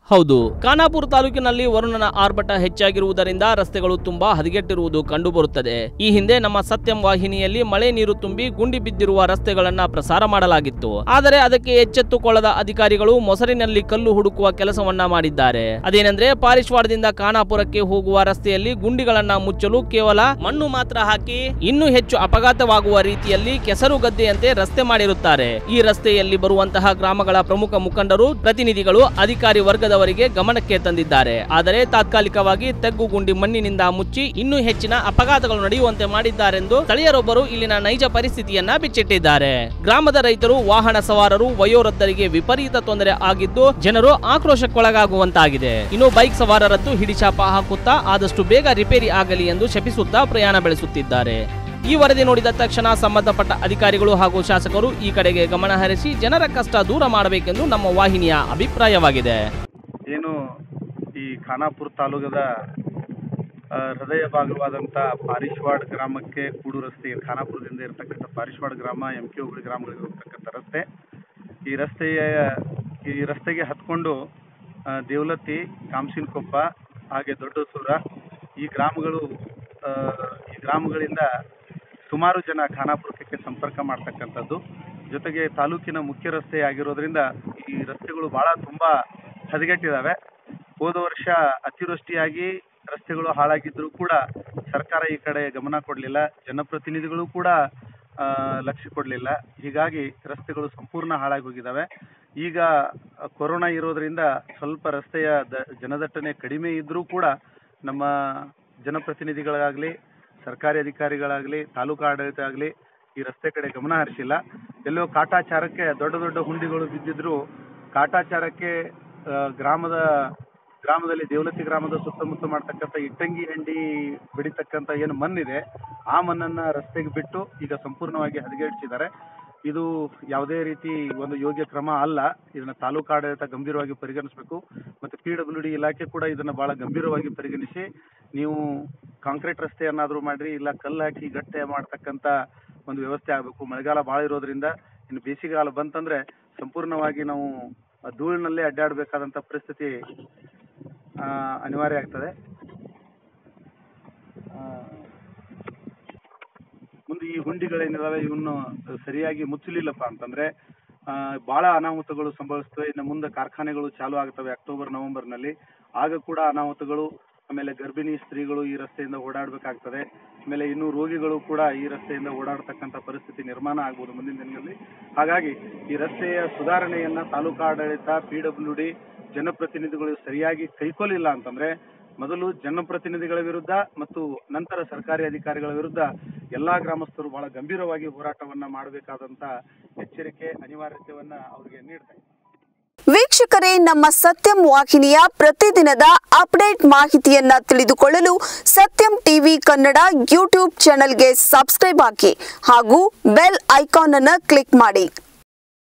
ಹೌದು ಖಾನಾಪುರ ತಾಲೂಕಿನಲ್ಲಿ ವರುಣನ ಆರ್ಭಟ ಹೆಚ್ಚಾಗಿರುವುದರಿಂದ ರಸ್ತೆಗಳು ತುಂಬಾ ಹದಗೆಟ್ಟಿರುವುದು ಕಂಡುಬರುತ್ತದೆ ಈ ಹಿಂದೆ ನಮ್ಮ ಸತ್ಯಂ ವಾಹಿನಿಯಲ್ಲಿ ಮಳೆ ನೀರು ತುಂಬಿ ಗುಂಡಿ ಬಿದ್ದಿರುವ ರಸ್ತೆಗಳನ್ನ ಪ್ರಸಾರ ಮಾಡಲಾಗಿತ್ತು ಆದರೆ ಅದಕ್ಕೆ ಎಚ್ಚೆತ್ತುಕೊಳ್ಳದ ಅಧಿಕಾರಿಗಳು ಮೊಸರಿನಲ್ಲಿ ಕಲ್ಲು ಹುಡುಕುವ ಕೆಲಸವನ್ನ ಮಾಡಿದ್ದಾರೆ ಅದೇನೆಂದ್ರೆ ಪಾರಿಶ್ವಾಡದಿಂದ ಖಾನಾಪುರಕ್ಕೆ ಹೋಗುವ ರಸ್ತೆಯಲ್ಲಿ ಗುಂಡಿಗಳನ್ನ ಮುಚ್ಚಲು ಕೇವಲ ಮಣ್ಣು ಮಾತ್ರ ಹಾಕಿ ಇನ್ನೂ ಹೆಚ್ಚು ಅಪಘಾತವಾಗುವ ರೀತಿಯಲ್ಲಿ ಕೆಸರು ಗದ್ದೆಯಂತೆ ರಸ್ತೆ ಮಾಡಿರುತ್ತಾರೆ ಈ ರಸ್ತೆಯಲ್ಲಿ ಬರುವಂತಹ ಗ್ರಾಮಗಳ ಪ್ರಮುಖ ಮುಖಂಡರು ಪ್ರತಿನಿಧಿಗಳು ಅಧಿಕಾರಿ ವರ್ಗದವರಿಗೆ ಗಮನಕ್ಕೆ ತಂದಿದ್ದಾರೆ ಆದರೆ ತಾತ್ಕಾಲಿಕವಾಗಿ ತೆಗ್ಗು ಗುಂಡಿ ಮಣ್ಣಿನಿಂದ ಮುಚ್ಚಿ ಇನ್ನೂ ಹೆಚ್ಚಿನ ಅಪಘಾತಗಳು ನಡೆಯುವಂತೆ ಮಾಡಿದ್ದಾರೆಂದು ಸ್ಥಳೀಯರೊಬ್ಬರು ಇಲ್ಲಿನ ನೈಜ ಪರಿಸ್ಥಿತಿಯನ್ನ ಬಿಚ್ಚಿಟ್ಟಿದ್ದಾರೆ ಗ್ರಾಮದ ರೈತರು ವಾಹನ ಸವಾರರು ವಯೋವೃದ್ಧರಿಗೆ ವಿಪರೀತ ತೊಂದರೆ ಆಗಿದ್ದು ಜನರು ಆಕ್ರೋಶಕ್ಕೊಳಗಾಗುವಂತಾಗಿದೆ ಇನ್ನು ಬೈಕ್ ಸವಾರರದ್ದು ಹಿಡಿಚಾಪ ಹಾಕುತ್ತಾ ಆದಷ್ಟು ಬೇಗ ರಿಪೇರಿ ಆಗಲಿ ಎಂದು ಶಪಿಸುತ್ತಾ ಪ್ರಯಾಣ ಬೆಳೆಸುತ್ತಿದ್ದಾರೆ ಈ ವರದಿ ನೋಡಿದ ತಕ್ಷಣ ಸಂಬಂಧಪಟ್ಟ ಅಧಿಕಾರಿಗಳು ಹಾಗೂ ಶಾಸಕರು ಈ ಕಡೆಗೆ ಗಮನ ಹರಿಸಿ ಜನರ ಕಷ್ಟ ದೂರ ಮಾಡಬೇಕೆಂದು ನಮ್ಮ ವಾಹಿನಿಯ ಅಭಿಪ್ರಾಯವಾಗಿದೆ ಏನು ಈ ಖಾನಾಪುರ ತಾಲೂಕದ ಆ, ಹೃದಯ ಭಾಗವಾದಂಥ ಪಾರಿಶ್ವಾಡ್ ಗ್ರಾಮಕ್ಕೆ ಕೂಡು ರಸ್ತೆ ಖಾನಾಪುರದಿಂದ ಇರತಕ್ಕಂಥ ಪಾರಿಶ್ವಾಡ್ ಗ್ರಾಮ ಎಂ ಕೆ ಹುಬ್ಳಿ ಗ್ರಾಮಗಳಿಗೆ ಹೋಗ್ತಕ್ಕಂಥ ರಸ್ತೆ ಈ ರಸ್ತೆಯ ಈ ರಸ್ತೆಗೆ ಹತ್ಕೊಂಡು ಆ, ದೇವಲತ್ತಿ ಕಾಮಸಿನಕೊಪ್ಪ ಹಾಗೆ ದೊಡ್ಡಸೂರ ಈ ಗ್ರಾಮಗಳು ಆ, ಈ ಗ್ರಾಮಗಳಿಂದ ಸುಮಾರು ಜನ ಖಾನಾಪುರಕ್ಕೆ ಸಂಪರ್ಕ ಮಾಡ್ತಕ್ಕಂಥದ್ದು ಜೊತೆಗೆ ತಾಲೂಕಿನ ಮುಖ್ಯ ರಸ್ತೆ ಆಗಿರೋದ್ರಿಂದ ಈ ರಸ್ತೆಗಳು ಬಹಳ ತುಂಬಾ ಹದಗೆಟ್ಟಿದ್ದಾವೆ ಹೋದ ವರ್ಷ ಅತಿವೃಷ್ಟಿಯಾಗಿ ರಸ್ತೆಗಳು ಹಾಳಾಗಿದ್ರೂ ಕೂಡ ಸರ್ಕಾರ ಈ ಕಡೆ ಗಮನ ಕೊಡಲಿಲ್ಲ ಜನಪ್ರತಿನಿಧಿಗಳು ಕೂಡ ಆ, ಲಕ್ಷ್ಯ ಕೊಡಲಿಲ್ಲ ಹೀಗಾಗಿ ರಸ್ತೆಗಳು ಸಂಪೂರ್ಣ ಹಾಳಾಗಿ ಹೋಗಿದ್ದಾವೆ ಈಗ ಆ, ಕೊರೋನಾ ಇರೋದ್ರಿಂದ ಸ್ವಲ್ಪ ರಸ್ತೆಯ ದ ಜನದಟ್ಟಣೆ ಕಡಿಮೆ ಇದ್ರೂ ಕೂಡ ನಮ್ಮ ಜನಪ್ರತಿನಿಧಿಗಳಾಗಲಿ ಸರ್ಕಾರಿ ಅಧಿಕಾರಿಗಳಾಗಲಿ ತಾಲೂಕು ಆಡಳಿತ ಆಗಲಿ ಈ ರಸ್ತೆ ಕಡೆ ಗಮನ ಹರಿಸಿಲ್ಲ ಎಲ್ಲೋ ಕಾಟಾಚಾರಕ್ಕೆ ದೊಡ್ಡ ದೊಡ್ಡ ಹುಂಡಿಗಳು ಬಿದ್ದಿದ್ರು ಕಾಟಾಚಾರಕ್ಕೆ ಆ, ಗ್ರಾಮದ ಗ್ರಾಮದಲ್ಲಿ ದೇವಲತ್ತಿ ಗ್ರಾಮದ ಸುತ್ತಮುತ್ತ ಮಾಡ್ತಕ್ಕಂಥ ಇಟ್ಟಂಗಿ ಹಂಡಿ ಬಿಡಿತಕ್ಕಂಥ ಏನು ಮಣ್ಣಿದೆ ಆ ಮಣ್ಣನ್ನ ರಸ್ತೆಗೆ ಬಿಟ್ಟು ಈಗ ಸಂಪೂರ್ಣವಾಗಿ ಹದಗೆಡಿಸಿದ್ದಾರೆ ಇದು ಯಾವುದೇ ರೀತಿ ಒಂದು ಯೋಗ್ಯ ಕ್ರಮ ಅಲ್ಲ ಇದನ್ನ ತಾಲೂಕು ಆಡಳಿತ ಗಂಭೀರವಾಗಿ ಪರಿಗಣಿಸಬೇಕು ಮತ್ತೆ ಪಿ ಡಬ್ಲ್ಯೂ ಡಿ ಇಲಾಖೆ ಕೂಡ ಇದನ್ನ ಬಹಳ ಗಂಭೀರವಾಗಿ ಪರಿಗಣಿಸಿ ನೀವು ಕಾಂಕ್ರೀಟ್ ರಸ್ತೆಯನ್ನಾದ್ರೂ ಮಾಡ್ರಿ ಇಲ್ಲ ಕಲ್ಲು ಹಾಕಿ ಗಟ್ಟೆ ಮಾಡ್ತಕ್ಕಂಥ ಒಂದು ವ್ಯವಸ್ಥೆ ಆಗಬೇಕು ಮಳೆಗಾಲ ಭಾಳ ಇರೋದ್ರಿಂದ ಇನ್ನು ಬೇಸಿಗೆಗಾಲ ಬಂತಂದ್ರೆ ಸಂಪೂರ್ಣವಾಗಿ ನಾವು ಆ ಧೂಳಿನಲ್ಲೇ ಅಡ್ಡಾಡಬೇಕಾದಂಥ ಪರಿಸ್ಥಿತಿ ಆ, ಅನಿವಾರ್ಯ ಆಗ್ತದೆ ಆ, ಮುಂದೆ ಈ ಹುಂಡಿಗಳೇನಿದಾವೆ ಇವನ್ನು ಸರಿಯಾಗಿ ಮುಚ್ಚಲಿಲ್ಲಪ್ಪ ಅಂತಂದ್ರೆ ಆ, ಬಹಳ ಅನಾಹುತಗಳು ಸಂಭವಿಸ್ತವೆ ಇನ್ನು ಮುಂದೆ ಕಾರ್ಖಾನೆಗಳು ಚಾಲು ಆಗ್ತವೆ ಅಕ್ಟೋಬರ್ ನವೆಂಬರ್ನಲ್ಲಿ ಆಗ ಕೂಡ ಅನಾಹುತಗಳು ಆಮೇಲೆ ಗರ್ಭಿಣಿ ಸ್ತ್ರೀಗಳು ಈ ರಸ್ತೆಯಿಂದ ಓಡಾಡಬೇಕಾಗ್ತದೆ ಆಮೇಲೆ ಇನ್ನು ರೋಗಿಗಳು ಕೂಡ ಈ ರಸ್ತೆಯಿಂದ ಓಡಾಡತಕ್ಕಂಥ ಪರಿಸ್ಥಿತಿ ನಿರ್ಮಾಣ ಆಗ್ಬೋದು ಮುಂದಿನ ದಿನಗಳಲ್ಲಿ ಹಾಗಾಗಿ ಈ ರಸ್ತೆಯ ಸುಧಾರಣೆಯನ್ನ ತಾಲೂಕು ಆಡಳಿತ ಪಿ ಡಬ್ಲ್ಯೂ ಡಿ ಜನಪ್ರತಿನಿಧಿಗಳು ಸರಿಯಾಗಿ ಕೈಗೊಳ್ಳಿಲ್ಲ ಅಂತಂದ್ರೆ ಮೊದಲು ಜನಪ್ರತಿನಿಧಿಗಳ ವಿರುದ್ಧ ಮತ್ತು ನಂತರ ಸರ್ಕಾರಿ ಅಧಿಕಾರಿಗಳ ವಿರುದ್ಧ ಎಲ್ಲಾ ಗ್ರಾಮಸ್ಥರು ಬಹಳ ಗಂಭೀರವಾಗಿ ಹೋರಾಟವನ್ನ ಮಾಡಬೇಕಾದಂತ ಎಚ್ಚರಿಕೆ ಅನಿವಾರ್ಯತೆಯನ್ನ ಅವರಿಗೆ ನೀಡ್ತಾ ಇದ್ದಾರೆ. ವೀಕ್ಷಕರೇ ನಮ್ಮ ಸತ್ಯಂ ವಾಹಿನಿಯ ಪ್ರತಿದಿನದ ಅಪ್ಡೇಟ್ ಮಾಹಿತಿಯನ್ನ ತಿಳಿದುಕೊಳ್ಳಲು ಸತ್ಯಂ ಟಿವಿ ಕನ್ನಡ ಯೂಟ್ಯೂಬ್ ಚಾನೆಲ್ಗೆ ಸಬ್ಸ್ಕ್ರೈಬ್ ಹಾಕಿ ಹಾಗೂ ಬೆಲ್ ಐಕಾನ್ ಅನ್ನು ಕ್ಲಿಕ್ ಮಾಡಿ